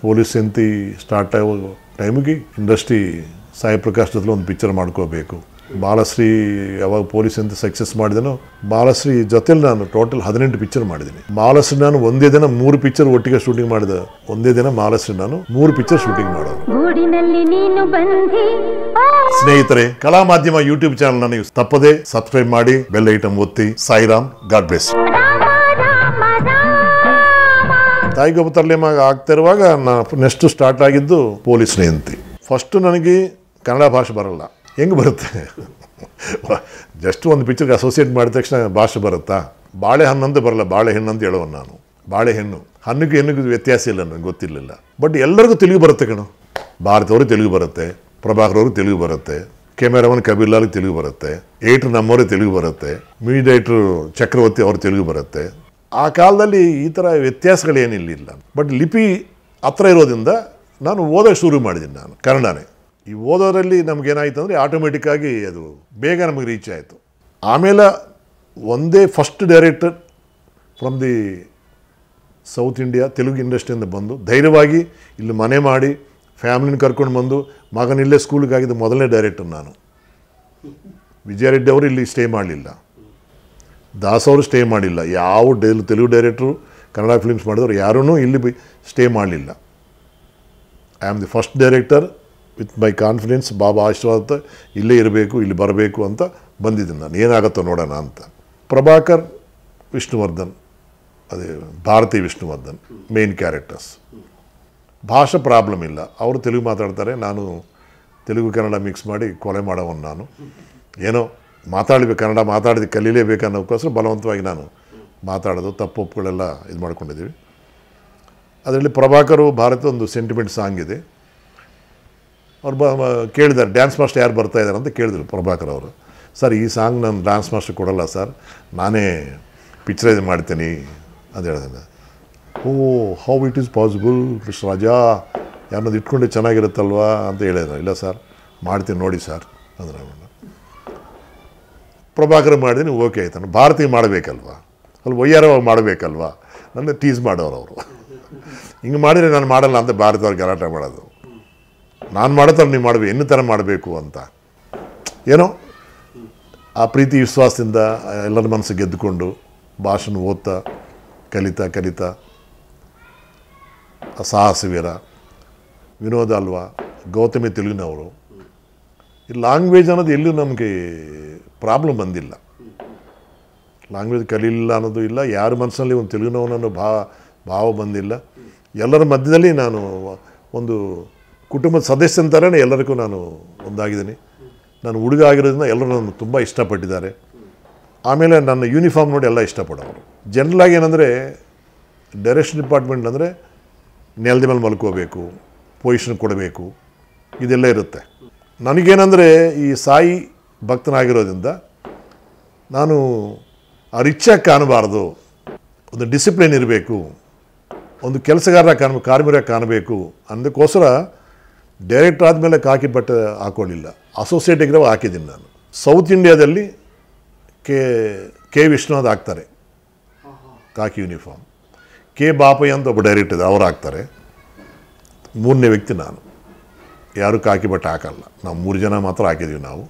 police ಎಂತಿ start ಆಗೋ ಟೈಮಿಗೆ ಇಂಡಸ್ಟ್ರಿ ಸಾಯಿ ಪ್ರಕಾಶ್ ಜೊತೆ ಒಂದು ಪಿಕ್ಚರ್ ಮಾಡ್ಕೋಬೇಕು ಬಾಲಶ್ರೀ ಯಾವಾಗ ಪೊಲೀಸ್ ಅಂತ ಸಕ್ಸಸ್ ಮಾಡಿದನೋ ಬಾಲಶ್ರೀ ಜೊತೆಲಿ ನಾನು ಟೋಟಲ್ ಹದಿನೆಂಟು ಪಿಕ್ಚರ್ ಮಾಡಿದ್ದೀನಿ ಮಾಲಶ್ರೀ ನಾನು ಒಂದೇ ದಿನ ಮೂರು ಪಿಕ್ಚರ್ ಒಟ್ಟಿಗೆ ಶೂಟಿಂಗ್ ಮಾಡಿದೆ ಒಂದೇ ದಿನ ಮಾಲಶ್ರೀ ನಾನು ಮೂರು ಪಿಕ್ಚರ್ ಶೂಟಿಂಗ್ ಮಾಡೋದು ಗೂಡಿನಲ್ಲಿ ನೀನು ಬಂದಿ ಆ ಸ್ನೇಹಿತರೆ ಕಲಾ ಮಾಧ್ಯಮ ಯೂಟ್ಯೂಬ್ ಚಾನಲ್ ನೀವು ತಪ್ಪದೆ ಸಬ್ಸ್ಕ್ರೈಬ್ ಮಾಡಿ ಬೆಲ್ ಐಟಮ್ ಒತ್ತಿ ಸಾಯಿರಾಮ್ ಗಾಡ್ ಬ್ಲೆಸ್ ರಾಮ ರಾಮ ರಾಮ ತಾಯಿಗೊಬ್ಬ ತರಲೆಮಾಗ ಆಗ್ತಿರುವಾಗ ನಾ ನೆಕ್ಸ್ಟ್ ಸ್ಟಾರ್ಟ್ ಆಗಿದ್ದು ಪೊಲೀಸ್ ಸ್ನೇಹಿತಿ ಫಸ್ಟ್ ನನಗೆ ಕನ್ನಡ ಭಾಷೆ ಬರಲ್ಲ ಹೆಂಗೆ ಬರುತ್ತೆ ಜಸ್ಟ್ ಒಂದು ಪಿಕ್ಚರ್ಗೆ ಅಸೋಸಿಯೇಟ್ ಮಾಡಿದ ತಕ್ಷಣ ಭಾಷೆ ಬರುತ್ತಾ ಬಾಳೆಹಣ್ಣು ಅಂತ ಬರಲ್ಲ ಬಾಳೆಹಣ್ಣು ಅಂತ ಹೇಳೋನು ನಾನು ಬಾಳೆಹಣ್ಣು ಹಣ್ಣಿಗೆ ಹೆಣ್ಣಿಗೆ ವ್ಯತ್ಯಾಸ ಇಲ್ಲ ನನಗೆ ಗೊತ್ತಿರಲಿಲ್ಲ ಬಟ್ ಎಲ್ಲರಿಗೂ ತೆಲುಗು ಬರುತ್ತೆ ಕಣೋ ಭಾರತ್ ಅವ್ರಿಗೆ ತೆಲುಗು ಬರುತ್ತೆ ಪ್ರಭಾಕರ್ ಅವ್ರಿಗೆ ತೆಲುಗು ಬರುತ್ತೆ ಕ್ಯಾಮೆರಾಮನ್ ಕಬೀರ್ಲಾಲ್ ತೆಲುಗು ಬರುತ್ತೆ ಏಟ್ರ್ ನಮ್ಮವ್ರಿಗೆ ತೆಲುಗು ಬರುತ್ತೆ ಮೀಡಿಯೇಟ್ರು ಚಕ್ರವರ್ತಿ ಅವ್ರ ತೆಲುಗು ಬರುತ್ತೆ ಆ ಕಾಲದಲ್ಲಿ ಈ ಥರ ವ್ಯತ್ಯಾಸಗಳೇನಿಲ್ಲ ಬಟ್ ಲಿಪಿ ಹತ್ರ ಇರೋದ್ರಿಂದ ನಾನು ಓದೋಕೆ ಶುರು ಮಾಡಿದ್ದೀನಿ ನಾನು ಕನ್ನಡನೇ ಈ ಓದೋದ್ರಲ್ಲಿ ನಮಗೇನಾಯಿತು ಅಂದರೆ ಆಟೋಮೆಟಿಕ್ಕಾಗಿ ಅದು ಬೇಗ ನಮಗೆ ರೀಚ್ ಆಯಿತು ಆಮೇಲೆ ಒಂದೇ first director from the south India Telugu ಇಂಡಸ್ಟ್ರಿಯಿಂದ ಬಂದು ಧೈರ್ಯವಾಗಿ ಇಲ್ಲಿ ಮನೆ ಮಾಡಿ ಫ್ಯಾಮಿಲಿನ ಕರ್ಕೊಂಡು ಬಂದು ಮಗನಿಲ್ಲೇ ಸ್ಕೂಲಿಗೆ ಆಗಿದ್ದು ಮೊದಲನೇ ಡೈರೆಕ್ಟರ್ ನಾನು ವಿಜಯರೆಡ್ಡಿ ಅವರು ಇಲ್ಲಿ ಸ್ಟೇ ಮಾಡಲಿಲ್ಲ ದಾಸ್ ಅವರು ಸ್ಟೇ ಮಾಡಿಲ್ಲ ಯಾವ ಡೈಲ್ ತೆಲುಗು ಡೈರೆಕ್ಟ್ರು ಕನ್ನಡ ಫಿಲ್ಮ್ಸ್ ಮಾಡಿದವರು ಯಾರೂ ಇಲ್ಲಿ ಬಿ ಸ್ಟೇ ಮಾಡಲಿಲ್ಲ I am the first director with my confidence Baba ಆಶೀರ್ವಾದ ಇಲ್ಲೇ ಇರಬೇಕು ಇಲ್ಲಿ ಬರಬೇಕು ಅಂತ ಬಂದಿದ್ದೀನಿ ನಾನು ಏನಾಗುತ್ತೋ ನೋಡೋಣ ಅಂತ ಪ್ರಭಾಕರ್ ವಿಷ್ಣುವರ್ಧನ್ ಅದೇ ಭಾರತಿ ವಿಷ್ಣುವರ್ಧನ್ ಮೇನ್ ಕ್ಯಾರೆಕ್ಟರ್ಸ್ ಭಾಷೆ ಪ್ರಾಬ್ಲಮ್ ಇಲ್ಲ ಅವರು ತೆಲುಗು ಮಾತಾಡ್ತಾರೆ ನಾನು ತೆಲುಗು ಕನ್ನಡ ಮಿಕ್ಸ್ ಮಾಡಿ ಕೊಲೆ ಮಾಡೋವನು ನಾನು ಏನೋ ಮಾತಾಡಬೇಕು ಕನ್ನಡ ಮಾತಾಡಿದ ಕಲೀಲೇಬೇಕು ಅನ್ನೋಕ್ಕೋಸ್ಕರ ಬಲವಂತವಾಗಿ ನಾನು ಮಾತಾಡೋದು ತಪ್ಪು ಒಪ್ಪುಗಳೆಲ್ಲ ಇದು ಮಾಡ್ಕೊಂಡಿದ್ದೀವಿ ಅದರಲ್ಲಿ ಪ್ರಭಾಕರು ಭಾರತ ಒಂದು ಸೆಂಟಿಮೆಂಟ್ ಸಾಂಗ್ ಇದೆ ಅವ್ರು ಬ ಮ- ಕೇಳಿದ್ದಾರೆ ಡ್ಯಾನ್ಸ್ ಮಾಸ್ಟರ್ ಯಾರು ಬರ್ತಾ ಇದ್ದಾರೆ ಅಂತ ಕೇಳಿದ್ರು ಪ್ರಭಾಕರ್ ಅವರು ಸರ್ ಈ ಸಾಂಗ್ ನಾನು ಡ್ಯಾನ್ಸ್ ಮಾಸ್ಟರ್ ಕೊಡಲ್ಲ ಸರ್ ನಾನೇ ಪಿಕ್ಚರೈಸ್ ಮಾಡ್ತೀನಿ ಅಂತ ಹೇಳಿದೆ oh how it is possible mister Raja ಯಾರನ್ನದು ಇಟ್ಕೊಂಡೆ ಚೆನ್ನಾಗಿರುತ್ತಲ್ವಾ ಅಂತ ಹೇಳಿದ್ರು ಇಲ್ಲ ಸರ್ ಮಾಡ್ತೀನಿ ನೋಡಿ ಸರ್ ಅಂದ್ರೆ ಅವನು ಪ್ರಭಾಕರ್ ಮಾಡಿದ್ದೀನಿ ಓಕೆ ಆಯ್ತಾನೆ ಭಾರತೀಯ ಮಾಡಬೇಕಲ್ವಾ ಅಲ್ಲಿ ವಯ್ಯಾರವಾಗಿ ಮಾಡಬೇಕಲ್ವಾ ನನ್ನ ಟೀಸ್ ಮಾಡೋರು ಅವರು ಹಿಂಗೆ ಮಾಡಿದರೆ ನಾನು ಮಾಡಲ್ಲ ಅಂತ ಭಾರತವ್ರು ಗಲಾಟೆ ಮಾಡೋದು ನಾನು ಮಾಡೋ ಥರ ನೀವು ಮಾಡಬೇಕು ಎನ್ನು ಥರ ಮಾಡಬೇಕು ಅಂತ ಏನೋ ಆ ಪ್ರೀತಿ ವಿಶ್ವಾಸದಿಂದ ಎಲ್ಲರ ಮನಸ್ಸು ಗೆದ್ದುಕೊಂಡು ಭಾಷಣ ಓದ್ತಾ ಕಲಿತಾ ಕಲಿತಾ ಆ ಸಾಹಸವೀರ ವಿನೋದ ಅಲ್ವಾ ಗೌತಮಿ ತೆಲುಗಿನವರು ಈ ಲ್ಯಾಂಗ್ವೇಜ್ ಅನ್ನೋದು ಎಲ್ಲೂ ನಮಗೆ ಪ್ರಾಬ್ಲಮ್ ಬಂದಿಲ್ಲ ಲ್ಯಾಂಗ್ವೇಜ್ ಕಲೀಲಿಲ್ಲ ಅನ್ನೋದು ಇಲ್ಲ ಯಾರ ಮನಸ್ಸಲ್ಲಿ ಒಂದು ತೆಲುಗಿನವನನ್ನು ಭಾವ ಭಾವ ಬಂದಿಲ್ಲ ಎಲ್ಲರ ಮಧ್ಯದಲ್ಲಿ ನಾನು ಒಂದು ಕುಟುಂಬದ ಸದಸ್ಯನ ಥರನೇ ಎಲ್ಲರಿಗೂ ನಾನು ಒಂದಾಗಿದ್ದೀನಿ ನಾನು ಹುಡುಗ ಆಗಿರೋದ್ರಿಂದ ಎಲ್ಲರೂ ನನ್ನ ತುಂಬ ಇಷ್ಟಪಟ್ಟಿದ್ದಾರೆ ಆಮೇಲೆ ನನ್ನ ಯೂನಿಫಾರ್ಮ್ ನೋಡಿ ಎಲ್ಲ ಇಷ್ಟಪಡೋರು ಜನರಲಾಗಿ ಏನಂದರೆ ಡೈರೆಕ್ಷನ್ ಡಿಪಾರ್ಟ್ಮೆಂಟ್ ಅಂದರೆ ನೆಲದ ಮೇಲೆ ಮಲ್ಕೋಬೇಕು ಪೊಸಿಷನ್ ಕೊಡಬೇಕು ಇದೆಲ್ಲ ಇರುತ್ತೆ ನನಗೇನೆಂದರೆ ಈ ಸಾಯಿ ಭಕ್ತನಾಗಿರೋದ್ರಿಂದ ನಾನು ಆ ರಿಚ್ಚಾಗಿ ಕಾಣಬಾರ್ದು ಒಂದು ಡಿಸಿಪ್ಲಿನ್ ಇರಬೇಕು ಒಂದು ಕೆಲಸಗಾರ ಕಾಣ ಕಾರ್ಮಿಕ ಕಾಣಬೇಕು ಅದಕ್ಕೋಸ್ಕರ ಡೈರೆಕ್ಟರ್ ಆದಮೇಲೆ ಕಾಕಿ ಬಟ್ಟೆ ಹಾಕೊಳ್ಳಿಲ್ಲ ಅಸೋಸಿಯೇಟಿಗೆ ಹಾಕಿದ್ದೀನಿ ನಾನು ಸೌತ್ ಇಂಡಿಯಾದಲ್ಲಿ ಕೆ ಕೆ ವಿಶ್ವನಾಥ್ ಹಾಕ್ತಾರೆ ಕಾಕಿ ಯೂನಿಫಾರ್ಮ್ ಕೆ ಬಾಪಯ್ಯ ಅಂತ ಒಬ್ಬ ಡೈರೆಕ್ಟರ್ ಇದೆ ಅವ್ರು ಹಾಕ್ತಾರೆ ಮೂರನೇ ವ್ಯಕ್ತಿ ನಾನು ಯಾರು ಕಾಕಿ ಬಟ್ಟೆ ಹಾಕಲ್ಲ ನಾವು ಮೂರು ಜನ ಮಾತ್ರ ಹಾಕಿದ್ದೀವಿ ನಾವು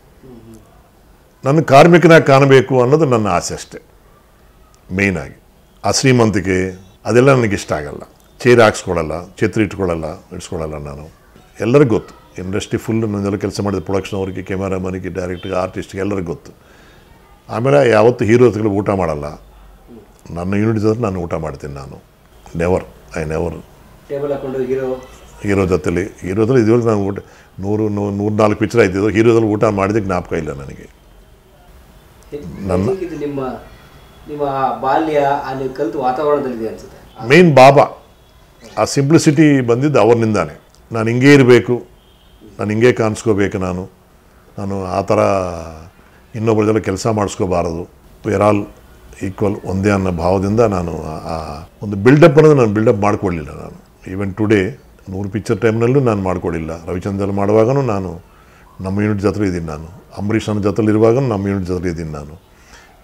ನನ್ನ ಕಾರ್ಮಿಕನಾಗಿ ಕಾಣಬೇಕು ಅನ್ನೋದು ನನ್ನ ಆಸೆ ಅಷ್ಟೇ ಮೇಯ್ನಾಗಿ ಆ ಶ್ರೀಮಂತಿಕೆ ಅದೆಲ್ಲ ನನಗೆ ಇಷ್ಟ ಆಗಲ್ಲ ಚೇರ್ ಹಾಕ್ಸ್ಕೊಳ್ಳಲ್ಲ ಛತ್ರಿ ಇಟ್ಕೊಳ್ಳಲ್ಲ ಇಡ್ಸ್ಕೊಳ್ಳಲ್ಲ ನಾನು ಎಲ್ಲರಿಗೂ ಗೊತ್ತು ಇಂಡಸ್ಟ್ರಿ ಫುಲ್ ನನ್ನೆಲ್ಲ ಕೆಲಸ ಮಾಡಿದ ಪ್ರೊಡಕ್ಷನ್ ಅವ್ರಿಗೆ ಕ್ಯಾಮರಾಮನಿಗೆ ಡೈರೆಕ್ಟ್ಗೆ ಆರ್ಟಿಸ್ಟ್ಗೆ ಎಲ್ಲರಿಗೂ ಗೊತ್ತು ಆಮೇಲೆ ಯಾವತ್ತು ಹೀರೋಸ್ಗಳು ಊಟ ಮಾಡಲ್ಲ ನನ್ನ ಯೂನಿಟ್ ಜೊತೆ ನಾನು ಊಟ ಮಾಡ್ತೀನಿ ನಾನು ನೆವರ್ ಐ ನೆವರ್ ಟೇಬಲ್ ಹಾಕೊಂಡು ಹೀರೋ ಹೀರೋ ಜೊತೆಲಿ ಹೀರೋದಲ್ಲಿ ಇದುವರೆಗೆ ನಾನು ಊಟ ನೂರು ನೂ- ನೂರು ನಾಲ್ಕು ಪಿಕ್ಚರ್ ಆಯ್ತಿದ್ದು ಹೀರೋದಲ್ಲಿ ಊಟ ಮಾಡಿದ ಜ್ಞಾಪಕ ಇಲ್ಲ ನನಗೆ ನನ್ನ- ಇದು ನಿಮ್ಮ ನಿಮ್ಮ ಬಾಲ್ಯ ಅಲ್ಲಿ ಕಲಿತು ವಾತಾವರಣದಲ್ಲಿದೆ ಅನ್ಸುತ್ತೆ ಮೇನ್ ಬಾಬಾ ಆ ಸಿಂಪ್ಲಿಸಿಟಿ ಬಂದಿದ್ದು ಅವ್ರನಿಂದಾನೆ ನಾನು ಹಿಂಗೇ ಇರಬೇಕು ನಾನು ಹಿಂಗೇ ಕಾಣಿಸ್ಕೋಬೇಕು ನಾನು ನಾನು ಆ ಥರ ಇನ್ನೊಬ್ಬರ ಜೊತೆ ಕೆಲಸ ಮಾಡಿಸ್ಕೋಬಾರದು ವೇರ್ ಆಲ್ ಈಕ್ವಲ್ ಒಂದೇ ಅನ್ನೋ ಭಾವದಿಂದ ನಾನು ಆ- ಆ ಒಂದು ಬಿಲ್ಡಪ್ ಅನ್ನೋದು ನಾನು ಬಿಲ್ಡಪ್ ಮಾಡ್ಕೊಳ್ಳಿಲ್ಲ ನಾನು ಈವನ್ ಟುಡೇ ನೂರು ಪಿಕ್ಚರ್ ಟೈಮ್ನಲ್ಲೂ ನಾನು ಮಾಡ್ಕೊಳ್ಳಿಲ್ಲ ರವಿಚಂದ್ರ ಮಾಡುವಾಗನೂ ನಾನು ನಮ್ಮ ಯೂನಿಟ್ ಜೊತೆ ಇದ್ದೀನಿ ನಾನು ಅಂಬರೀಷ್ ಅನ್ನ ಜೊತೆಲಿ ಇರುವಾಗ ನಮ್ಮ ಯೂನಿಟ್ ಜೊತೆ ಇದ್ದೀನಿ ನಾನು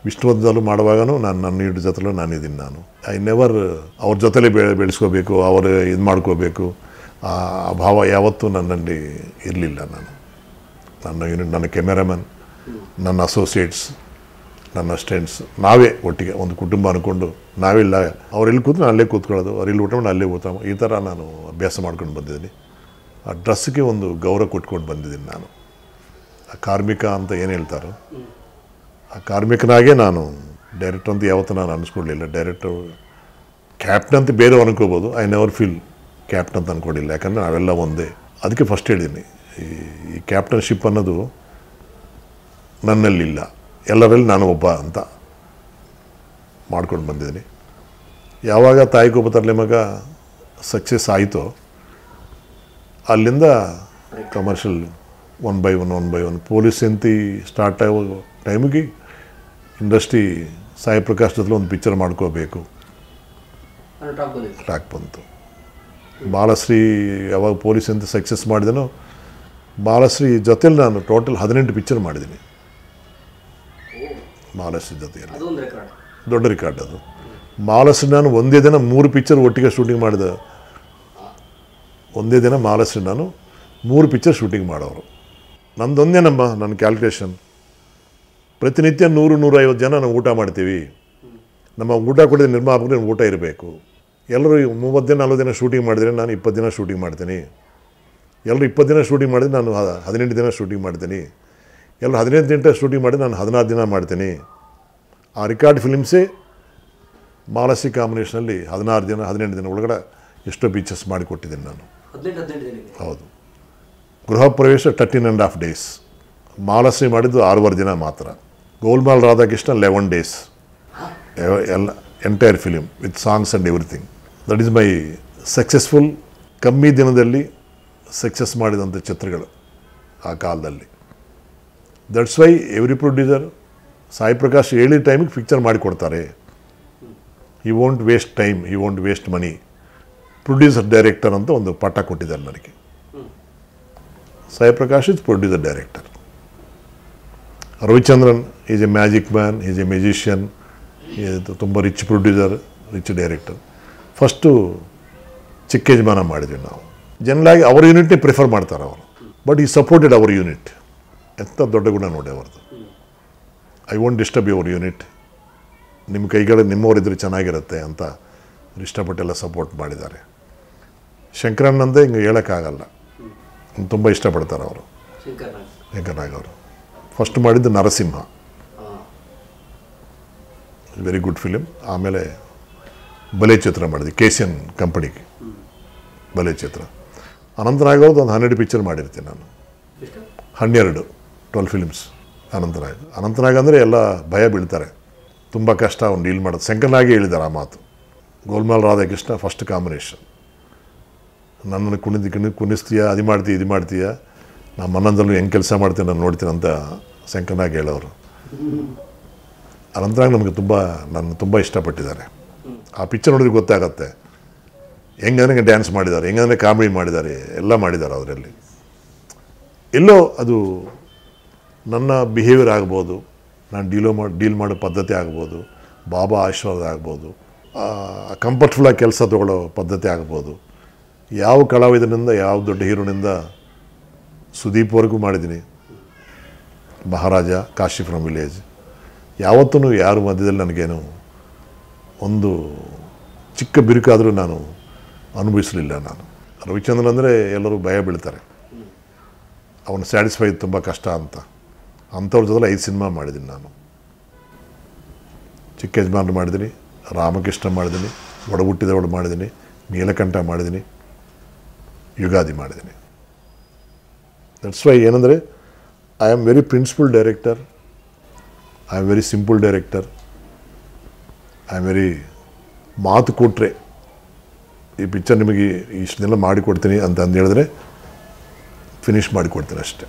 ವಿಷ್ಣುವರ್ಧನಲ್ಲೂ ಮಾಡುವಾಗನೂ ನಾನು ನನ್ನ ಇಡ್ ಜೊತೆಲೂ ನಾನು ಇದ್ದೀನಿ ನಾನು ಐ ನೆವರ್ ಅವ್ರ ಜೊತೆಲೇ ಬೆ ಬೆಳೆಸ್ಕೋಬೇಕು ಅವರು ಇದು ಮಾಡ್ಕೋಬೇಕು ಆ ಆ ಭಾವ ಯಾವತ್ತೂ ನನ್ನಲ್ಲಿ ಇರಲಿಲ್ಲ ನಾನು ನನ್ನ ಯೂನಿಟ್ ನನ್ನ ಕೆಮೆರಾಮನ್ ನನ್ನ ಅಸೋಸಿಯೇಟ್ಸ್ ನನ್ನ ಸ್ಟೆಂಟ್ಸ್ ನಾವೇ ಒಟ್ಟಿಗೆ ಒಂದು ಕುಟುಂಬ ಅಂದ್ಕೊಂಡು ನಾವಿಲ್ಲ ಅವ್ರೆಲ್ಲಿ ಕೂತು ನಾನು ಅಲ್ಲೇ ಕೂತ್ಕೊಳ್ಳೋದು ಅವ್ರೆಲ್ಲಿ ಊಟ ಮಾಡಿ ಅಲ್ಲೇ ಊಟ ಮಾ- ಈ ಥರ ನಾನು ಅಭ್ಯಾಸ ಮಾಡ್ಕೊಂಡು ಬಂದಿದ್ದೀನಿ ಆ ಡ್ರೆಸ್ಗೆ ಒಂದು ಗೌರವ ಕೊಟ್ಕೊಂಡು ಬಂದಿದ್ದೀನಿ ನಾನು ಆ ಕಾರ್ಮಿಕ ಅಂತ ಏನು ಹೇಳ್ತಾರೋ ಆ ಕಾರ್ಮಿಕನಾಗೇ ನಾನು ಡೈರೆಕ್ಟ್ ಅಂತ ಯಾವತ್ತೂ ನಾನು ಅನಿಸ್ಕೊಡ್ಲಿಲ್ಲ ಡೈರೆಕ್ಟರ್ ಕ್ಯಾಪ್ಟನ್ ಅಂತ ಬೇರೆ ಅನ್ಕೋಬೋದು ಐ ನೆವರ್ ಫೀಲ್ ಕ್ಯಾಪ್ಟನ್ ಅಂತ ಅನ್ಕೊಂಡಿಲ್ಲ ಯಾಕಂದರೆ ನಾವೆಲ್ಲ ಒಂದೇ ಅದಕ್ಕೆ ಫಸ್ಟ್ ಹೇಳಿದ್ದೀನಿ ಈ ಈ ಕ್ಯಾಪ್ಟನ್ಶಿಪ್ ಅನ್ನೋದು ನನ್ನಲ್ಲಿಲ್ಲ ಎಲ್ಲರಲ್ಲಿ ನಾನು ಒಬ್ಬ ಅಂತ ಮಾಡ್ಕೊಂಡು ಬಂದಿದ್ದೀನಿ ಯಾವಾಗ ತಾಯಿ ಕೋಪತರಲೆ ಮಗ ಸಕ್ಸಸ್ ಆಯಿತೋ ಅಲ್ಲಿಂದ commercial one by one one by one police ಎಂತಿ ಸ್ಟಾರ್ಟ್ ಆಗೋ ಟೈಮಿಗೆ ಇಂಡಸ್ಟ್ರಿ ಸಾಯಿ ಪ್ರಕಾಶ್ ಜೊತೆ ಒಂದು ಪಿಕ್ಚರ್ ಮಾಡ್ಕೋಬೇಕು ಅನ್ನೋ ಟಾಕ್ ಬಂದಿತ್ತು ಟ್ರ್ಯಾಕ್ ಬಂತು ಬಾಲಶ್ರೀ ಯಾವಾಗ ಪೊಲೀಸ್ ಅಂತ ಸಕ್ಸಸ್ ಮಾಡಿದನೋ ಬಾಲಶ್ರೀ ಜೊತೆಲಿ ನಾನು ಟೋಟಲ್ ಹದಿನೆಂಟು ಪಿಕ್ಚರ್ ಮಾಡಿದ್ದೀನಿ ಬಾಲಶ್ರೀ ಜೊತೆಯಲ್ಲಿ ಅದು ಒಂದು ರೆಕಾರ್ಡ್ ದೊಡ್ಡ ರೆಕಾರ್ಡ್ ಅದು ಮಾಲಶ್ರೀ ನಾನು ಒಂದೇ ದಿನ ಮೂರು ಪಿಕ್ಚರ್ ಒಟ್ಟಿಗೆ ಶೂಟಿಂಗ್ ಮಾಡಿದೆ ಒಂದೇ ದಿನ ಮಾಲಶ್ರೀ ನಾನು ಮೂರು ಪಿಕ್ಚರ್ ಶೂಟಿಂಗ್ ಮಾಡೋರು ನಂದೊಂದೇ ನಮ್ಮ ನನ್ನ ಕ್ಯಾಲ್ಕುಲೇಷನ್ ಪ್ರತಿನಿತ್ಯ ನೂರು ನೂರೈವತ್ತು ಜನ ನಾವು ಊಟ ಮಾಡ್ತೀವಿ ನಮ್ಮ ಊಟ ಕೊಡಿದ ನಿರ್ಮಾಪಕರಿಗೆ ಊಟ ಇರಬೇಕು ಎಲ್ಲರೂ ಮೂವತ್ತು ದಿನ ನಲ್ವತ್ತು ದಿನ ಶೂಟಿಂಗ್ ಮಾಡಿದರೆ ನಾನು ಇಪ್ಪತ್ತು ದಿನ ಶೂಟಿಂಗ್ ಮಾಡ್ತೀನಿ ಎಲ್ಲರೂ ಇಪ್ಪತ್ತು ದಿನ ಶೂಟಿಂಗ್ ಮಾಡಿದ್ರೆ ನಾನು ಹ- ಹದಿನೆಂಟು ದಿನ ಶೂಟಿಂಗ್ ಮಾಡ್ತೀನಿ ಎಲ್ಲರೂ ಹದಿನೈದು ದಿನ ಶೂಟಿಂಗ್ ಮಾಡಿದ್ರೆ ನಾನು ಹದಿನಾರು ದಿನ ಮಾಡ್ತೀನಿ ಆ ರಿಕಾರ್ಡ್ ಫಿಲಿಮ್ಸೇ ಮಾಲಸಿ ಕಾಂಬಿನೇಷನಲ್ಲಿ ಹದಿನಾರು ದಿನ ಹದಿನೆಂಟು ದಿನ ಒಳಗಡೆ ಎಷ್ಟೋ ಪಿಕ್ಚರ್ಸ್ ಮಾಡಿಕೊಟ್ಟಿದ್ದೀನಿ ನಾನು ಹದಿನೆಂಟು ಹದಿನೆಂಟು ದಿನಕ್ಕೆ ಹೌದು ಗೃಹ ಪ್ರವೇಶ thirteen and half days Malashri ಮಾಡಿದ್ದು ಆರೂವರೆ ದಿನ ಮಾತ್ರ ಗೋಲ್ಮಾಲ್ ರಾಧಾಕೃಷ್ಣ ಲೆವೆನ್ ಡೇಸ್ ಎಲ್ಲ entire film with songs and everything that is my successful ಕಮ್ಮಿ ದಿನದಲ್ಲಿ ಸಕ್ಸಸ್ ಮಾಡಿದಂಥ ಚಿತ್ರಗಳು ಆ ಕಾಲದಲ್ಲಿ that's why every producer Sai Prakash ಹೇಳಿ ಟೈಮಿಗೆ ಪಿಕ್ಚರ್ ಮಾಡಿಕೊಡ್ತಾರೆ he won't waste time he won't waste money producer director ಅಂತ ಒಂದು ಪಟ್ಟ ಕೊಟ್ಟಿದ್ದಾರೆ ನನಗೆ Sai Prakash is producer director Ravichandran is a magic man is a musician ತುಂಬ rich producer rich director first Chikka Yajamana ಮಾಡಿದ್ವಿ ನಾವು ಜನರಾಗಿ ಅವ್ರ ಯೂನಿಟ್ನೇ ಪ್ರಿಫರ್ ಮಾಡ್ತಾರೆ ಅವರು ಬಟ್ ಈ ಸಪೋರ್ಟೆಡ್ ಅವರ್ ಯೂನಿಟ್ ಎಂಥ ದೊಡ್ಡ ಗುಣ ನೋಡಿ ಅವ್ರದ್ದು I won't disturb your unit ನಿಮ್ಮ ಕೈಗಳು ನಿಮ್ಮವರಿದ್ರೆ ಚೆನ್ನಾಗಿರುತ್ತೆ ಅಂತ ಅವ್ರು ಇಷ್ಟಪಟ್ಟೆಲ್ಲ ಸಪೋರ್ಟ್ ಮಾಡಿದ್ದಾರೆ ಶಂಕರಣ್ಣಂದೇ ಹಿಂಗೆ ಹೇಳೋಕ್ಕಾಗಲ್ಲ ತುಂಬ ಇಷ್ಟಪಡ್ತಾರೆ ಅವರು ಶಂಕರ್ ನಾಗ್ ಶಂಕರ್ನಾಗ್ ಅವರು ಫಸ್ಟ್ ಮಾಡಿದ್ದು ನರಸಿಂಹ ಹಾಂ ವೆರಿ ಗುಡ್ ಫಿಲಿಮ್ ಆಮೇಲೆ ಬಲೆ ಚಿತ್ರ ಮಾಡಿದ್ವಿ ಕೇಸಿಯನ್ ಕಂಪನಿಗೆ ಬಲೆ ಚಿತ್ರ ಅನಂತನಾಗ್ ಅವ್ರದ್ದು ಒಂದು ಹನ್ನೆರಡು ಪಿಕ್ಚರ್ ಮಾಡಿರ್ತೀನಿ ನಾನು ಎಷ್ಟು ಹನ್ನೆರಡು ಟ್ವೆಲ್ ಫಿಲಿಮ್ಸ್ ಅನಂತನಾಗ್ ಅನಂತನಾಗ್ ಅಂದರೆ ಎಲ್ಲ ಭಯ ಬೀಳ್ತಾರೆ ತುಂಬ ಕಷ್ಟ ಅವ್ನು ಡೀಲ್ ಮಾಡೋದು ಶಂಕರ್ನಾಗೆ ಹೇಳಿದ್ದಾರೆ ಆ ಮಾತು ಗೋಲ್ಮಾಲ್ ರಾಧಾಕೃಷ್ಣ ಫಸ್ಟ್ ಕಾಂಬಿನೇಷನ್ ನನ್ನನ್ನು ಕುಣಿದು ಕುಣಿ ಕುಣಿಸ್ತೀಯ ಅದು ಮಾಡ್ತೀಯ ಇದು ಮಾಡ್ತೀಯ ನಮ್ಮ ಮನ್ನಂದಲ್ಲೂ ಹೆಂಗೆ ಕೆಲಸ ಮಾಡ್ತೀನಿ ನಾನು ನೋಡ್ತೀನಿ ಅಂತ ಶಂಕರ್ನಾಗ್ ಹೇಳೋರು ಅನಂತನಾಗ್ ನಮಗೆ ತುಂಬ ನನ್ನ ತುಂಬ ಇಷ್ಟಪಟ್ಟಿದ್ದಾರೆ ಆ ಪಿಕ್ಚರ್ ನೋಡಿದ್ರೆ ಗೊತ್ತಾಗತ್ತೆ ಹೆಂಗಂದ್ರೆ ಡ್ಯಾನ್ಸ್ ಮಾಡಿದ್ದಾರೆ ಹೆಂಗಂದ್ರೆ ಕಾಮಿಡಿ ಮಾಡಿದ್ದಾರೆ ಎಲ್ಲ ಮಾಡಿದ್ದಾರೆ ಅದರಲ್ಲಿ ಎಲ್ಲೋ ಅದು ನನ್ನ ಬಿಹೇವಿಯರ್ ಆಗ್ಬೋದು ನಾನು ಡೀಲೋ ಮಾಡಿ ಡೀಲ್ ಮಾಡೋ ಪದ್ಧತಿ ಆಗ್ಬೋದು ಬಾಬಾ ಆಶೀರ್ವಾದ ಆಗ್ಬೋದು ಕಂಫರ್ಟ್ಫುಲ್ಲಾಗಿ ಕೆಲಸ ತೊಗೊಳ್ಳೋ ಪದ್ಧತಿ ಆಗ್ಬೋದು ಯಾವ ಕಲಾವಿದನಿಂದ ಯಾವ ದೊಡ್ಡ ಹೀರೋನಿಂದ ಸುದೀಪ್ವರೆಗೂ ಮಾಡಿದ್ದೀನಿ ಮಹಾರಾಜ ಕಾಶಿ ಫ್ರಮ್ ವಿಲೇಜ್ ಯಾವತ್ತೂ ಯಾರ ಮಧ್ಯದಲ್ಲಿ ನನಗೇನು ಒಂದು ಚಿಕ್ಕ ಬಿರುಕಾದರೂ ನಾನು ಅನುಭವಿಸಲಿಲ್ಲ ನಾನು ರವಿಚಂದ್ರನ್ ಅಂದರೆ ಎಲ್ಲರೂ ಭಯ ಬೀಳ್ತಾರೆ ಅವನು ಸ್ಯಾಟಿಸ್ಫೈ ತುಂಬ ಕಷ್ಟ ಅಂತ ಅಂಥವ್ರ ಜೊತೆ ಐದು ಸಿನಿಮಾ ಮಾಡಿದ್ದೀನಿ ನಾನು ಚಿಕ್ಕ ಯಜಮಾನ್ರು ಮಾಡಿದ್ದೀನಿ ರಾಮಕೃಷ್ಣ ಮಾಡಿದ್ದೀನಿ ಒಡಹುಟ್ಟಿದವಳು ಮಾಡಿದ್ದೀನಿ ನೀಲಕಂಠ ಮಾಡಿದ್ದೀನಿ ಯುಗಾದಿ ಮಾಡಿದ್ದೀನಿ ದಟ್ಸ್ ವೈ ಏನಂದರೆ I am very principal director I am very simple director I am very ಮಾತು ಕೊಟ್ಟರೆ ಈ ಪಿಕ್ಚರ್ ನಿಮಗೆ ಇಷ್ಟು ದಿನ ಮಾಡಿಕೊಡ್ತೀನಿ ಅಂತ ಅಂದು ಹೇಳಿದ್ರೆ ಫಿನಿಷ್ ಮಾಡಿಕೊಡ್ತೀನಿ ಅಷ್ಟೆ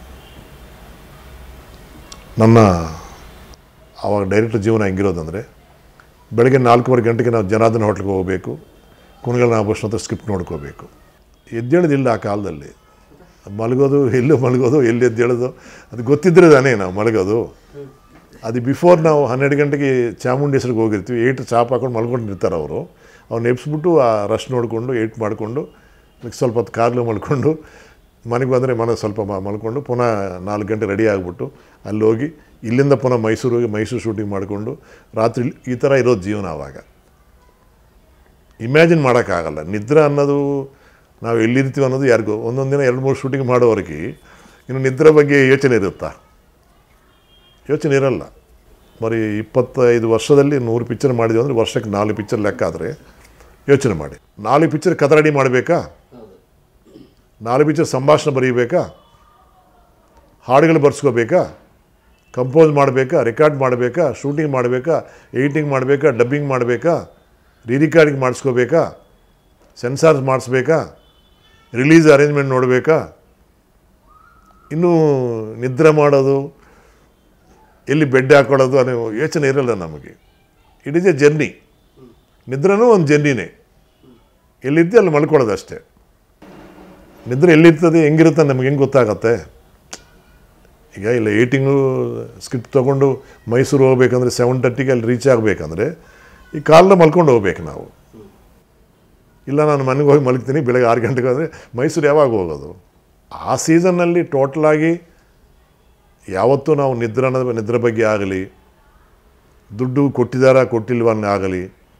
ನನ್ನ ಆವಾಗ ಡೈರೆಕ್ಟರ್ ಜೀವನ ಹೆಂಗಿರೋದಂದರೆ ಬೆಳಗ್ಗೆ ನಾಲ್ಕೂವರೆ ಗಂಟೆಗೆ ನಾವು ಜನಾರ್ದನ ಹೋಟ್ಲಿಗೆ ಹೋಗಬೇಕು ಕುಣಗಲ್ ನಾಗಭೂಷಣ ಹತ್ರ ಸ್ಕ್ರಿಪ್ಟ್ ನೋಡ್ಕೋಬೇಕು ಎದ್ದೇಳೋದಿಲ್ಲ ಆ ಕಾಲದಲ್ಲಿ ಮಲಗೋದು ಎಲ್ಲಿ ಮಲಗೋದು ಎಲ್ಲಿ ಎದ್ದೇಳೋದು ಅದು ಗೊತ್ತಿದ್ರೆ ತಾನೇ ನಾವು ಮಲಗೋದು ಅದು ಬಿಫೋರ್ ನಾವು ಹನ್ನೆರಡು ಗಂಟೆಗೆ ಚಾಮುಂಡೇಶ್ವರಿಗೆ ಹೋಗಿರ್ತೀವಿ ಏಟ್ ಚಾಪ್ ಹಾಕೊಂಡು ಮಲ್ಕೊಂಡಿರ್ತಾರೆ ಅವರು ಅವ್ನು ಎಬ್ಸ್ಬಿಟ್ಟು ಆ ರಶ್ ನೋಡಿಕೊಂಡು ಏಟ್ ಮಾಡಿಕೊಂಡು ಸ್ವಲ್ಪ ಹೊತ್ತು ಕಾರ್ಲು ಮಲ್ಕೊಂಡು ಮನೆಗೆ ಬಂದರೆ ಮನೆ ಸ್ವಲ್ಪ ಮ- ಮಲ್ಕೊಂಡು ಪುನಃ ನಾಲ್ಕು ಗಂಟೆ ರೆಡಿ ಆಗಿಬಿಟ್ಟು ಅಲ್ಲಿ ಹೋಗಿ ಇಲ್ಲಿಂದ ಪುನಃ ಮೈಸೂರು ಹೋಗಿ ಮೈಸೂರು ಶೂಟಿಂಗ್ ಮಾಡಿಕೊಂಡು ರಾತ್ರಿ ಈ ಥರ ಇರೋದು ಜೀವನ ಆವಾಗ ಇಮ್ಯಾಜಿನ್ ಮಾಡೋಕ್ಕಾಗಲ್ಲ ನಿದ್ರೆ ಅನ್ನೋದು ನಾವು ಎಲ್ಲಿರ್ತೀವಿ ಅನ್ನೋದು ಯಾರಿಗೂ ಒಂದೊಂದು ದಿನ ಎರಡು ಮೂರು ಶೂಟಿಂಗ್ ಮಾಡೋವರೆಗೆ ಇನ್ನು ನಿದ್ರೆ ಬಗ್ಗೆ ಯೋಚನೆ ಇರುತ್ತಾ ಯೋಚನೆ ಇರಲ್ಲ ಬರೀ ಇಪ್ಪತ್ತೈದು ವರ್ಷದಲ್ಲಿ ನೂರು ಪಿಕ್ಚರ್ ಮಾಡಿದ್ವಿ ಅಂದರೆ ವರ್ಷಕ್ಕೆ ನಾಲ್ಕು ಪಿಕ್ಚರ್ ಲೆಕ್ಕ ಆದರೆ ಯೋಚನೆ ಮಾಡಿ ನಾಲ್ಕು ಪಿಕ್ಚರ್ ಕಥೆ ರೆಡಿ ಮಾಡಬೇಕಾ ಹೌದು ನಾಲ್ಕು ಪಿಕ್ಚರ್ ಸಂಭಾಷಣೆ ಬರೀಬೇಕಾ ಹಾಡುಗಳು ಬರ್ಸ್ಕೋಬೇಕಾ ಕಂಪೋಸ್ ಮಾಡಬೇಕಾ ರೆಕಾರ್ಡ್ ಮಾಡಬೇಕಾ ಶೂಟಿಂಗ್ ಮಾಡಬೇಕಾ ಎಡಿಟಿಂಗ್ ಮಾಡಬೇಕಾ ಡಬ್ಬಿಂಗ್ ಮಾಡಬೇಕಾ ರೀ ರಿಕಾರ್ಡಿಂಗ್ ಮಾಡಿಸ್ಕೋಬೇಕಾ ಸೆನ್ಸಾರ್ಸ್ ಮಾಡಿಸ್ಬೇಕಾ ರಿಲೀಸ್ ಅರೇಂಜ್ಮೆಂಟ್ ನೋಡಬೇಕಾ ಇನ್ನೂ ನಿದ್ರೆ ಮಾಡೋದು ಎಲ್ಲಿ ಬೆಡ್ ಹಾಕೊಳ್ಳೋದು ಅನ್ನೋ ಯೋಚನೆ ಇರಲ್ಲ ನಮಗೆ ಇಟ್ ಈಸ್ ಎ ಜರ್ನಿ ನಿದ್ರೆನೂ ಒಂದು ಜರ್ನಿನೇ ಎಲ್ಲಿರ್ತೀವಿ ಅಲ್ಲಿ ಮಲ್ಕೊಳ್ಳೋದು ಅಷ್ಟೇ ನಿದ್ರೆ ಎಲ್ಲಿರ್ತದೆ ಹೆಂಗಿರುತ್ತೆ ನಮ್ಗೆ ಹೆಂಗೆ ಗೊತ್ತಾಗತ್ತೆ ಈಗ ಇಲ್ಲ ಏಟಿಂಗು ಸ್ಕ್ರಿಪ್ಟ್ ತೊಗೊಂಡು ಮೈಸೂರು ಹೋಗ್ಬೇಕಂದ್ರೆ ಸೆವೆನ್ ತರ್ಟಿಗೆ ಅಲ್ಲಿ ರೀಚ್ ಆಗಬೇಕಂದ್ರೆ ಈ ಕಾಲನ್ನ ಮಲ್ಕೊಂಡು ಹೋಗ್ಬೇಕು ನಾವು ಇಲ್ಲ ನಾನು ಮನೆಗೆ ಹೋಗಿ ಮಲಗ್ತೀನಿ ಬೆಳಗ್ಗೆ ಆರು ಗಂಟೆಗೆ ಹೋದರೆ ಮೈಸೂರು ಯಾವಾಗ ಹೋಗೋದು ಆ ಸೀಸನ್ನಲ್ಲಿ ಟೋಟಲಾಗಿ ಯಾವತ್ತೂ ನಾವು ನಿದ್ರೆ ಅನ್ನೋದು ನಿದ್ರೆ ಬಗ್ಗೆ ಆಗಲಿ ದುಡ್ಡು ಕೊಟ್ಟಿದ್ದಾರಾ ಕೊಟ್ಟಿಲ್ವ ಆಗಲಿ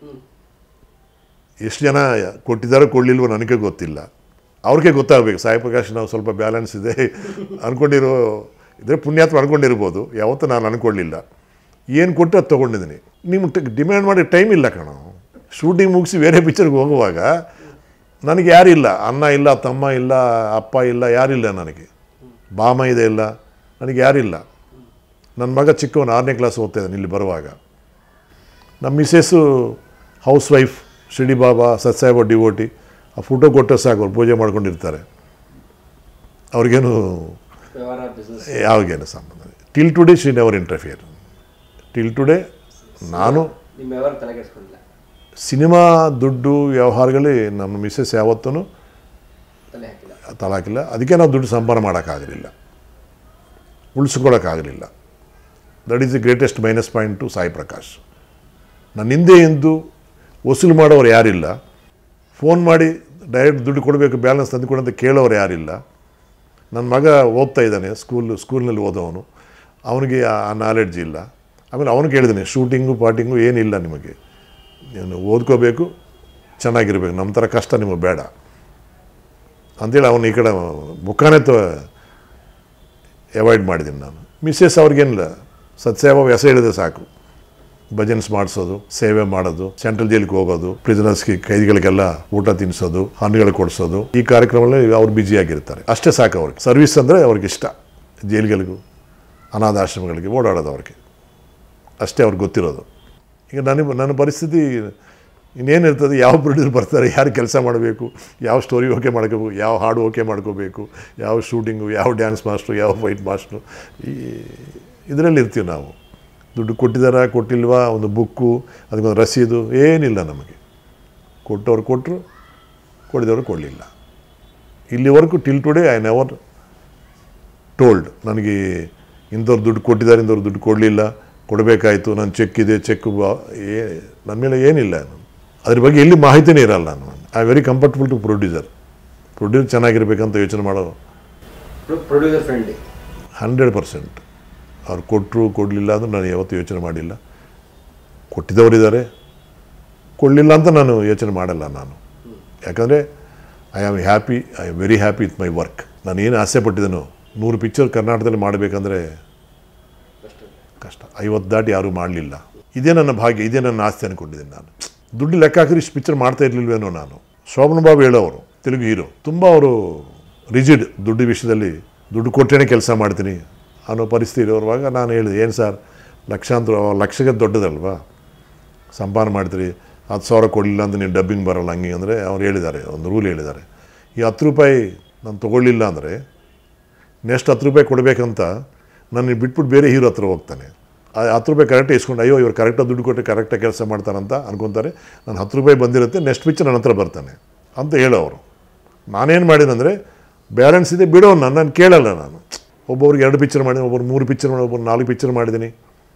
ಎಷ್ಟು ಜನ ಕೊಟ್ಟಿದ್ದಾರೋ ಕೊಡಲಿಲ್ವೋ ನನಗೆ ಗೊತ್ತಿಲ್ಲ ಅವ್ರಿಗೆ ಗೊತ್ತಾಗಬೇಕು ಸಾಯಿ ಪ್ರಕಾಶ್ ನಾವು ಸ್ವಲ್ಪ ಬ್ಯಾಲೆನ್ಸ್ ಇದೆ ಅಂದ್ಕೊಂಡಿರೋ ಇದ್ರೆ ಪುಣ್ಯಾತ್ಮ ಅನ್ಕೊಂಡಿರ್ಬೋದು ಯಾವತ್ತೂ ನಾನು ಅಂದ್ಕೊಳ್ಳಿಲ್ಲ ಏನು ಕೊಟ್ಟು ಅದು ತೊಗೊಂಡಿದ್ದೀನಿ ನಿಮ್ಗೆ ಡಿಮ್ಯಾಂಡ್ ಮಾಡಿ ಟೈಮ್ ಇಲ್ಲ ಕಣ ಶೂಟಿಂಗ್ ಮುಗಿಸಿ ಬೇರೆ ಪಿಕ್ಚರ್ಗೆ ಹೋಗುವಾಗ ನನಗೆ ಯಾರಿಲ್ಲ ಅಣ್ಣ ಇಲ್ಲ ತಮ್ಮ ಇಲ್ಲ ಅಪ್ಪ ಇಲ್ಲ ಯಾರಿಲ್ಲ ನನಗೆ ಬಾಮ ಇದೆ ಇಲ್ಲ ನನಗೆ ಯಾರಿಲ್ಲ ನನ್ನ ಮಗ ಚಿಕ್ಕವನು ಆರನೇ ಕ್ಲಾಸ್ ಓದ್ತಾ ಇದ್ದಾನೆ ಇಲ್ಲಿ ಬರುವಾಗ ನಮ್ಮ missus house wife Shirdi Baba ಸತ್ಸಾಯಿಬ ಡಿವೋಟಿ ಆ ಫೋಟೋ ಕೊಟ್ಟರೆ ಸಾಕು ಅವ್ರು ಪೂಜೆ ಮಾಡ್ಕೊಂಡಿರ್ತಾರೆ ಅವ್ರಿಗೇನು ವ್ಯವಹಾರ ಬಿಸ್ನೆಸ್ ಯಾವಾಗೇನು ಸಂಬಂಧ till today she never interfere till today ನಾನು ನಿಮ್ಮ ವ್ಯವಹಾರ ತಲೆಗೆಡ್ಸ್ಕೊಂಡಿಲ್ಲ ಸಿನಿಮಾ ದುಡ್ಡು ವ್ಯವಹಾರಗಳೇ ನಮ್ಮ ಮಿಸ್ಸಸ್ ಯಾವತ್ತೂ ತಲೆ ಹಾಕಿಲ್ಲ ತಲಾಕಿಲ್ಲ ಅದಕ್ಕೆ ನಾವು ದುಡ್ಡು ಸಂಪಾದನೆ ಮಾಡೋಕ್ಕಾಗಲಿಲ್ಲ ಉಳಿಸ್ಕೊಳ್ಳೋಕ್ಕಾಗಲಿಲ್ಲ that is the greatest minus point to Sai Prakash ನನ್ನ ಹಿಂದೆ ಎಂದು ವಸೂಲು ಮಾಡೋರು ಯಾರಿಲ್ಲ ಫೋನ್ ಮಾಡಿ ಡೈರೆಕ್ಟ್ ದುಡ್ಡು ಕೊಡಬೇಕು ಬ್ಯಾಲೆನ್ಸ್ ತಂದು ಕೊಡು ಅಂತ ಕೇಳೋರು ಯಾರಿಲ್ಲ ನನ್ನ ಮಗ ಓದ್ತಾ ಇದ್ದಾನೆ ಸ್ಕೂಲ್ ಸ್ಕೂಲ್ನಲ್ಲಿ ಓದೋವನು ಅವನಿಗೆ ಆ ನಾಲೆಡ್ಜ್ ಇಲ್ಲ ಆಮೇಲೆ ಅವನು ಕೇಳಿದ್ದಾನೆ ಶೂಟಿಂಗು ಪಾಟಿಂಗು ಏನಿಲ್ಲ ನಿಮಗೆ ನೀನು ಓದ್ಕೋಬೇಕು ಚೆನ್ನಾಗಿರ್ಬೇಕು ನಮ್ಮ ಥರ ಕಷ್ಟ ನಿಮಗೆ ಬೇಡ ಅಂತೇಳಿ ಅವನು ಈ ಕಡೆ ಮುಖಾನೇ ತ ಅವಾಯ್ಡ್ ಮಾಡಿದ್ದೀನಿ ನಾನು ಮಿಸ್ಸಸ್ ಅವ್ರಿಗೇನಿಲ್ಲ ಸತ್ಸೇವಾ ಹೆಸರು ಹೇಳಿದ್ರೆ ಸಾಕು ಭಜನ್ಸ್ ಮಾಡಿಸೋದು ಸೇವೆ ಮಾಡೋದು ಸೆಂಟ್ರಲ್ ಜೈಲಿಗೆ ಹೋಗೋದು ಪ್ರಿಸನರ್ಸ್ಗೆ ಕೈದಿಗಳಿಗೆಲ್ಲ ಊಟ ತಿನ್ನಿಸೋದು ಹಣ್ಣುಗಳು ಕೊಡಿಸೋದು ಈ ಕಾರ್ಯಕ್ರಮದಲ್ಲಿ ಅವ್ರು ಬ್ಯುಸಿಯಾಗಿರ್ತಾರೆ ಅಷ್ಟೇ ಸಾಕು ಅವ್ರಿಗೆ ಸರ್ವಿಸ್ ಅಂದರೆ ಅವ್ರಿಗೆ ಇಷ್ಟ ಜೈಲಿಗಳಿಗೂ ಅನಾಥಾಶ್ರಮಗಳಿಗೆ ಓಡಾಡೋದು ಅವ್ರಿಗೆ ಅಷ್ಟೇ ಅವ್ರಿಗೆ ಗೊತ್ತಿರೋದು ಈಗ ನನಗೆ ನನ್ನ ಪರಿಸ್ಥಿತಿ ಇನ್ನೇನಿರ್ತದೆ ಯಾವ ಪ್ರೊಡ್ಯೂಸರ್ ಬರ್ತಾರೆ ಯಾರು ಕೆಲಸ ಮಾಡಬೇಕು ಯಾವ ಸ್ಟೋರಿ ಓಕೆ ಮಾಡ್ಕೋಬೇಕು ಯಾವ ಹಾಡು ಓಕೆ ಮಾಡ್ಕೋಬೇಕು ಯಾವ ಶೂಟಿಂಗು ಯಾವ ಡ್ಯಾನ್ಸ್ ಮಾಸ್ಟ್ರು ಯಾವ ಫೈಟ್ ಮಾಸ್ಟ್ರು ಈ ಇದರಲ್ಲಿ ಇರ್ತೀವಿ ನಾವು ದುಡ್ಡು ಕೊಟ್ಟಿದ್ದಾರಾ ಕೊಟ್ಟಿಲ್ವಾ ಒಂದು ಬುಕ್ಕು ಅದಕ್ಕೊಂದು ರಸೀದು ಏನಿಲ್ಲ ನಮಗೆ ಕೊಟ್ಟವ್ರು ಕೊಟ್ಟರು ಕೊಡಿದವರು ಕೊಡಲಿಲ್ಲ ಇಲ್ಲಿವರೆಗೂ till today I never told ನನಗೆ ಇಂಥವ್ರು ದುಡ್ಡು ಕೊಟ್ಟಿದ್ದಾರೆ ಇಂಥವ್ರು ದುಡ್ಡು ಕೊಡಲಿಲ್ಲ ಕೊಡಬೇಕಾಯ್ತು ನನ್ನ ಚೆಕ್ ಇದೆ ಚೆಕ್ ಏ ನನ್ನ ಮೇಲೆ ಏನಿಲ್ಲ ಅದ್ರ ಬಗ್ಗೆ ಎಲ್ಲಿ ಮಾಹಿತಿನೇ ಇರಲ್ಲ ನಾನು I very comfortable to producer producer ಚೆನ್ನಾಗಿರ್ಬೇಕಂತ ಯೋಚನೆ ಮಾಡೋ ಪ್ರೊಡ್ಯೂಸರ್ ಫ್ರೆಂಡ್ಲಿ ಹಂಡ್ರೆಡ್ ಪರ್ಸೆಂಟ್ ಅವ್ರು ಕೊಟ್ಟರು ಕೊಡಲಿಲ್ಲ ಅಂದ್ರೆ ನಾನು ಯಾವತ್ತೂ ಯೋಚನೆ ಮಾಡಿಲ್ಲ ಕೊಟ್ಟಿದ್ದವರಿದ್ದಾರೆ ಕೊಡಲಿಲ್ಲ ಅಂತ ನಾನು ಯೋಚನೆ ಮಾಡಲ್ಲ ನಾನು ಯಾಕಂದರೆ I am happy I am very happy with my work ನಾನು ಏನು ಆಸೆ ಪಟ್ಟಿದ್ದೇನೋ ನೂರು ಪಿಕ್ಚರ್ ಕರ್ನಾಟಕದಲ್ಲಿ ಮಾಡಬೇಕಂದ್ರೆ ಅಷ್ಟು ಕಷ್ಟ ಐವತ್ತು ದಾಟಿ ಯಾರೂ ಮಾಡಲಿಲ್ಲ ಇದೇ ನನ್ನ ಭಾಗ್ಯ ಇದೇ ನನ್ನ ಆಸ್ತಿ ಅಂದ್ಕೊಂಡಿದ್ದೀನಿ ನಾನು ದುಡ್ಡು ಲೆಕ್ಕ ಹಾಕಿದ್ರೆ ಇಷ್ಟು ಪಿಕ್ಚರ್ ಮಾಡ್ತಾ ಇರಲಿಲ್ವೇನೋ ನಾನು ಶೋಭನ್ ಬಾಬು ಹೇಳೋರು ತೆಲುಗು ಹೀರೋ ತುಂಬ ಅವರು ರಿಜಿಡ್ ದುಡ್ಡು ವಿಷಯದಲ್ಲಿ ದುಡ್ಡು ಕೊಟ್ಟೇನೆ ಕೆಲಸ ಮಾಡ್ತೀನಿ ಅನ್ನೋ ಪರಿಸ್ಥಿತಿ ಇರೋರುವಾಗ ನಾನು ಹೇಳಿದೆ ಏನು ಸರ್ ಲಕ್ಷಾಂತರ ಲಕ್ಷಕ್ಕೆ ದೊಡ್ಡದಲ್ವಾ ಸಂಪಾದನೆ ಮಾಡ್ತೀರಿ ಹತ್ತು ಸಾವಿರ ಕೊಡಲಿಲ್ಲ ಅಂತ ನೀವು ಡಬ್ಬಿಂಗ್ ಬರೋಲ್ಲ ಹಂಗೆ ಅಂದರೆ ಅವ್ರು ಹೇಳಿದ್ದಾರೆ ಒಂದು ರೂಲ್ ಹೇಳಿದ್ದಾರೆ ಈ ಹತ್ತು ರೂಪಾಯಿ ನಾನು ತೊಗೊಳ್ಳಿಲ್ಲ ಅಂದರೆ ನೆಕ್ಸ್ಟ್ ಹತ್ತು ರೂಪಾಯಿ ಕೊಡಬೇಕಂತ ನನ್ನ ಬಿಟ್ಬಿಟ್ಟು ಬೇರೆ ಹೀರೋ ಹತ್ರ ಹೋಗ್ತಾನೆ ಆ ಹತ್ತು ರೂಪಾಯಿ ಕರೆಕ್ಟಾಗಿ ಇಸ್ಕೊಂಡು ಅಯ್ಯೋ ಇವ್ರು ಕರೆಕ್ಟಾಗಿ ದುಡ್ಡು ಕೊಟ್ಟು ಕರೆಕ್ಟಾಗಿ ಕೆಲಸ ಮಾಡ್ತಾರಂತ ಅನ್ಕೊತಾರೆ ನಾನು ಹತ್ತು ರೂಪಾಯಿ ಬಂದಿರುತ್ತೆ ನೆಕ್ಸ್ಟ್ ಪಿಕ್ಚರ್ ನನ್ನ ಹತ್ರ ಬರ್ತಾನೆ ಅಂತ ಹೇಳೋರು ನಾನೇನು ಮಾಡಿದಂದರೆ ಬ್ಯಾಲೆನ್ಸ್ ಇದೆ ಬಿಡೋನು ನಾನು ನಾನು ಕೇಳಲ್ಲ ನಾನು ಒಬ್ಬೊಬ್ರಿಗೆ ಎರಡು ಪಿಕ್ಚರ್ ಮಾಡಿದ್ದೀನಿ ಒಬ್ಬರು ಮೂರು ಪಿಕ್ಚರ್ ಮಾಡಿ ಒಬ್ಬರು ನಾಲ್ಕು ಪಿಕ್ಚರ್ ಮಾಡಿದ್ದೀನಿ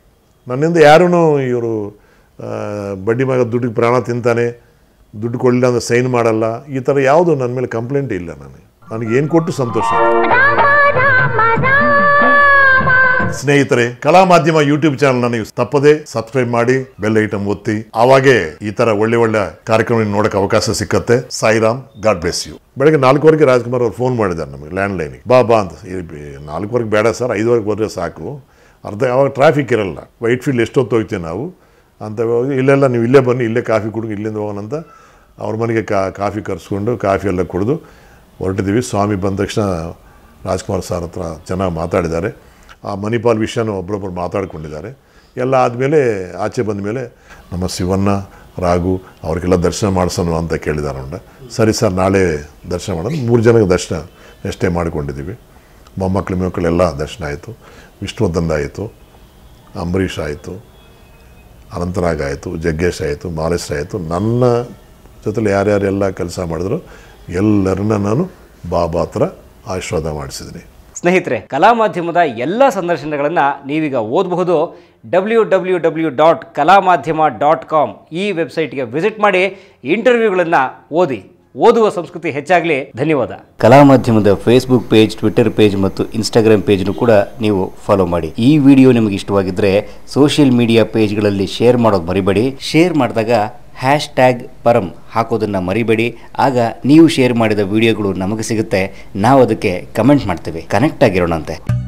ನನ್ನಿಂದ ಯಾರೂ ಇವರು ಬಡ್ಡಿ ಮಗ ದುಡ್ಡಿಗೆ ಪ್ರಾಣ ತಿಂತಾನೆ ದುಡ್ಡು ಕೊಡಲಿಲ್ಲ ಅಂದರೆ ಸೈನ್ ಮಾಡಲ್ಲ ಈ ಥರ ಯಾವುದು ನನ್ನ ಮೇಲೆ ಕಂಪ್ಲೇಂಟ್ ಇಲ್ಲ ನನಗೆ ನನಗೆ ಏನು ಕೊಟ್ಟು ಸಂತೋಷ ರಾಮ ರಾಮ ರಾಮ ಸ್ನೇಹಿತರೆ ಕಲಾ ಮಾಧ್ಯಮ ಯೂಟ್ಯೂಬ್ ಚಾನಲ್ ನನಗೆ ತಪ್ಪದೆ ಸಬ್ಸ್ಕ್ರೈಬ್ ಮಾಡಿ ಬೆಲ್ ಐಟಮ್ ಒತ್ತಿ ಆವಾಗೇ ಈ ತರ ಒಳ್ಳೆ ಒಳ್ಳೆ ಕಾರ್ಯಕ್ರಮ ನೋಡಕ್ಕೆ ಅವಕಾಶ ಸಿಕ್ಕತ್ತೆ ಸಾಯಿರಾಮ್ ಗಾಡ್ ಬ್ಲೆಸ್ ಯು ಬೆಳಗ್ಗೆ ನಾಲ್ಕುವರೆಗೆ ರಾಜ್ಕುಮಾರ್ ಅವ್ರು ಫೋನ್ ಮಾಡಿದ್ದಾರೆ ನಮಗೆ ಲ್ಯಾಂಡ್ ಲೈನಿಗೆ ಬಾ ಬಾ ಅಂತ ಈ ಬಿ- ನಾಲ್ಕುವರೆಗೆ ಬೇಡ ಸರ್ ಐದುವರೆಗೆ ಬಂದರೆ ಸಾಕು ಅರ್ಧ ಅವಾಗ ಟ್ರಾಫಿಕ್ ಇರಲ್ಲ ವೈಟ್ ಫೀಲ್ಡ್ ಎಷ್ಟೊತ್ತು ಹೋಗ್ತೀವಿ ನಾವು ಅಂತ ಹೋಗಿ ಇಲ್ಲೆಲ್ಲ ನೀವು ಇಲ್ಲೇ ಬನ್ನಿ ಇಲ್ಲೇ ಕಾಫಿ ಕುಡಿದು ಇಲ್ಲಿಂದ ಹೋಗೋಣ ಅಂತ ಅವ್ರ ಮನೆಗೆ ಕಾ ಕಾಫಿ ಕರೆಸ್ಕೊಂಡು ಕಾಫಿ ಎಲ್ಲ ಕುಡಿದು ಹೊರಟಿದ್ದೀವಿ ಸ್ವಾಮಿ ಬಂದ ತಕ್ಷಣ ರಾಜ್ಕುಮಾರ್ ಸರ್ ಹತ್ರ ಚೆನ್ನಾಗಿ ಮಾತಾಡಿದ್ದಾರೆ ಆ ಮಣಿಪಾಲ್ ವಿಷಯನೂ ಒಬ್ಬರೊಬ್ಬರು ಮಾತಾಡ್ಕೊಂಡಿದ್ದಾರೆ ಎಲ್ಲ ಆದಮೇಲೆ ಆಚೆ ಬಂದ ಮೇಲೆ ನಮ್ಮ ಶಿವಣ್ಣ ರಾಘು ಅವ್ರಿಗೆಲ್ಲ ದರ್ಶನ ಮಾಡಿಸೋಣ ಅಂತ ಕೇಳಿದ್ದಾರೆ ಅವ್ರನ್ನ ಸರಿ ಸರ್ ನಾಳೆ ದರ್ಶನ ಮಾಡೋದು ಮೂರು ಜನಕ್ಕೆ ದರ್ಶನ ಎಷ್ಟೇ ಮಾಡಿಕೊಂಡಿದ್ದೀವಿ ಮೊಮ್ಮಕ್ಕಳು ಮಕ್ಕಳೆಲ್ಲ ದರ್ಶನ ಆಯಿತು ವಿಷ್ಣುವರ್ಧನ್ ಆಯಿತು ಅಂಬರೀಷ್ ಆಯಿತು ಅನಂತನಾಗ್ ಆಯಿತು ಜಗ್ಗೇಶ್ ಆಯಿತು ಮಾಲೇಶ್ ಆಯಿತು ನನ್ನ ಜೊತೆಲಿ ಯಾರ್ಯಾರೆಲ್ಲ ಕೆಲಸ ಮಾಡಿದ್ರು ಎಲ್ಲರನ್ನ ನಾನು ಬಾಬಾ ಹತ್ರ ಆಶೀರ್ವಾದ ಮಾಡಿಸಿದ್ದೀನಿ ಸ್ನೇಹಿತರೆ ಕಲಾ ಮಾಧ್ಯಮದ ಎಲ್ಲ ಸಂದರ್ಶನಗಳನ್ನು ನೀವೀಗ ಓದಬಹುದು ಡಬ್ಲ್ಯೂ ಡಬ್ಲ್ಯೂ ಡಬ್ಲ್ಯೂ ಡಾಟ್ ಕಲಾ ಮಾಧ್ಯಮ ಡಾಟ್ ಕಾಮ್ ಈ ವೆಬ್ಸೈಟ್ಗೆ ವಿಸಿಟ್ ಮಾಡಿ ಇಂಟರ್ವ್ಯೂಗಳನ್ನು ಓದಿ ಓದುವ ಸಂಸ್ಕೃತಿ ಹೆಚ್ಚಾಗಲಿ ಧನ್ಯವಾದ ಕಲಾ ಮಾಧ್ಯಮದ ಫೇಸ್ಬುಕ್ ಪೇಜ್ ಟ್ವಿಟರ್ ಪೇಜ್ ಮತ್ತು ಇನ್ಸ್ಟಾಗ್ರಾಮ್ ಪೇಜ್ನು ಕೂಡ ನೀವು ಫಾಲೋ ಮಾಡಿ ಈ ವಿಡಿಯೋ ನಿಮಗೆ ಇಷ್ಟವಾಗಿದ್ದರೆ ಸೋಷಿಯಲ್ ಮೀಡಿಯಾ ಪೇಜ್ಗಳಲ್ಲಿ ಶೇರ್ ಮಾಡೋದು ಮರಿಬೇಡಿ ಶೇರ್ ಮಾಡಿದಾಗ ಹ್ಯಾಶ್ ಟ್ಯಾಗ್ ಪರಂ ಹಾಕೋದನ್ನು ಮರಿಬೇಡಿ ಆಗ ನೀವು ಶೇರ್ ಮಾಡಿದ ವಿಡಿಯೋಗಳು ನಮಗೆ ಸಿಗುತ್ತೆ ನಾವು ಅದಕ್ಕೆ ಕಮೆಂಟ್ ಮಾಡ್ತೇವೆ ಕನೆಕ್ಟ್ ಆಗಿರೋಣಂತೆ